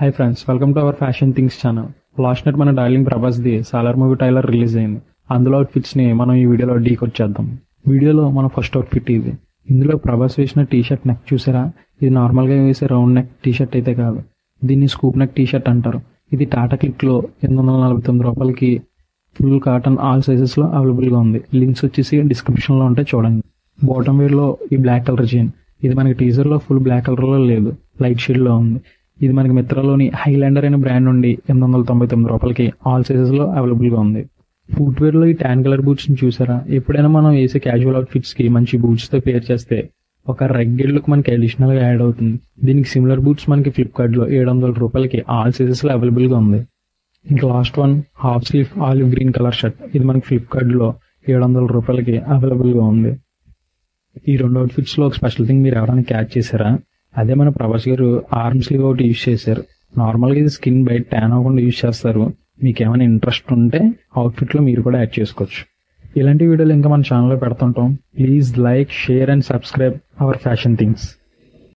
hi friends welcome to our fashion things channel last night మన darling Prabhas the Salaar movie trailer release అయింది అందులో outfits ని మనం ఈ వీడియోలో డీకోడ్ చేద్దాం వీడియోలో మన ఫస్ట్ అవుట్ఫిట్ ఇది ఇందులో ప్రభాస్ వేసిన టీ షర్ట్ నెక్ చూసారా ఇది నార్మల్ గా వేసే రౌండ్ నెక్ టీ షర్ట్ అయితే కాదు దీన్ని స్కూప్ నెక్ టీ షర్ట్ అంటారు ఇది టాటా క్లిక్ లో ఎనిమిది వందల నలభై తొమ్మిది రూపాయలకి ఫుల్ కాటన్ ఆల్ సైజెస్ లో అవైలబుల్ గా ఉంది లింక్స్ వచ్చేసి డిస్క్రిప్షన్ లో ఉంటాయి చూడండి బాటమ్ వేర్ లో ఈ బ్లాక్ కలర్ జీన్ ఇది మనకి టీజర్ లో ఫుల్ బ్లాక్ కలర్ లో లేదు లైట్ షేడ్ లో ఉంది ఇది మనకి మిత్రలోని హైలాండర్ అనే బ్రాండ్ నుండి ఎనిమిది వందల తొంభై తొమ్మిది రూపాయలకి ఆల్ సైజెస్ లో అవైలబుల్ గా ఉంది ఫుట్వేర్ లో ఈ ట్యాన్ కలర్ బూట్స్ ని చూసారా ఎప్పుడైనా మనం వేసే క్యాజువల్ అవుట్ఫిట్స్ కి మంచి బూట్స్ తో పేర్ చేస్తే ఒక రెగ్గెడ్ లుక్ మనకి అడిషనల్ గా యాడ్ అవుతుంది దీనికి సిమిలర్ బూట్స్ మనకి ఫ్లిప్కార్ట్ లో ఏడు వందల రూపాయలకి ఆల్ సైజెస్ లో అవైలబుల్ గా ఉంది ఇంకా last one half sleeve olive green colour shirt ఇది మనకి ఫ్లిప్కార్ట్ లో ఏడు వందల రూపాయలకి అవైలబుల్ గా ఉంది ఈ రెండు అవుట్ఫిట్స్ లో ఒక స్పెషల్ థింగ్ మీరు ఎవరైనా క్యాచ్ చేశారా అదే మన ప్రభాస్ గారు ఆర్మ్ స్లీవ్ ఒకటి యూజ్ చేశారు నార్మల్ గా ఇది స్కిన్ బయట ట్యాన్ అవ్వకుండా యూజ్ చేస్తారు మీకు ఏమైనా ఇంట్రెస్ట్ ఉంటే అవుట్ఫిట్ లో మీరు కూడా యాడ్ చేసుకోవచ్చు ఇలాంటి వీడియోలు ఇంకా మన ఛానల్లో పెడుతుంటాం please like share and subscribe our fashion things